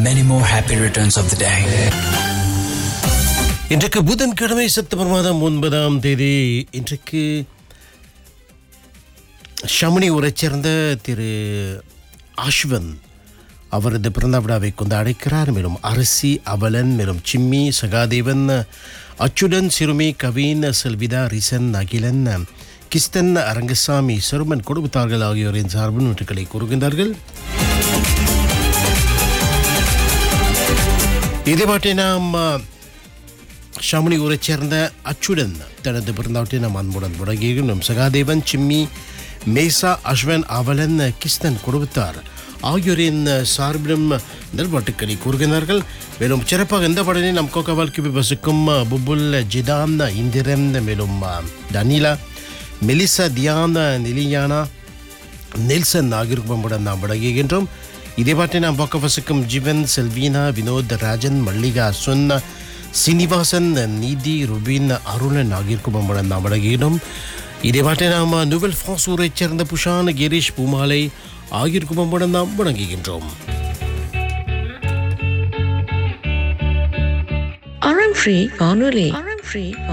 many more happy returns of the day. இன்றைக்கு புதன்கிழமை September மாதம் ஒன்பதாம் தேதி இன்றைக்கு ஷமுனி ஊரைச் சேர்ந்த திரு அஸ்வன் அவரது பிறந்த விழாவை கொண்டு அழைக்கிறார் மேலும் அரசி அவலன் மேலும் சிம்மி சகாதேவன் அச்சுடன் சிறுமி கவீன் செல்விதா ரிசன் அகிலன் கிஸ்தன் அரங்கசாமி சிறுமன் குடும்பத்தார்கள் ஆகியோரின் சார்பில் நூற்றுக்களை கூறுகின்றார்கள் இதே பாட்டை நாம் ஷாமணி ஊரைச் சேர்ந்த அச்சுடன் தனது பிறந்தாவட்டை நாம் அன்புடன் முடங்கியும் சகாதேவன் சிம்மி மேசா அஸ்வன் அவலன் கிஸ்தன் குடும்பத்தார் ஆகியோரின் சார்பிலும் நல்வாட்டுக்களை கூறுகிறார்கள் மேலும் சிறப்பாக இந்த படனை நம் கோகவால் வசிக்கும் புபுல் ஜிதான் இந்திரன் மேலும் டனிலா மெலிசா தியான் நிலியானா நெல்சன் ஆகியோருடன் நாம் வழங்குகின்றோம் இதே பாட்டை நாம் பார்க்க வசிக்கும் ஜீவன் செல்வீனா வினோத் ராஜன் மல்லிகா அஸ்வன் சீனிவாசன் நீதி ருபின் அருணன் ஆகியோருக்கும் நாம் வழங்குகிறோம் இதே பாட்டை நாம் நுவல் ஃபான்ஸ் ஊரைச் சேர்ந்த புஷான் கிரீஷ் பூமாலை ஆகியோருக்கும் நாம் வழங்குகின்றோம் RM Free வானொலி RM Free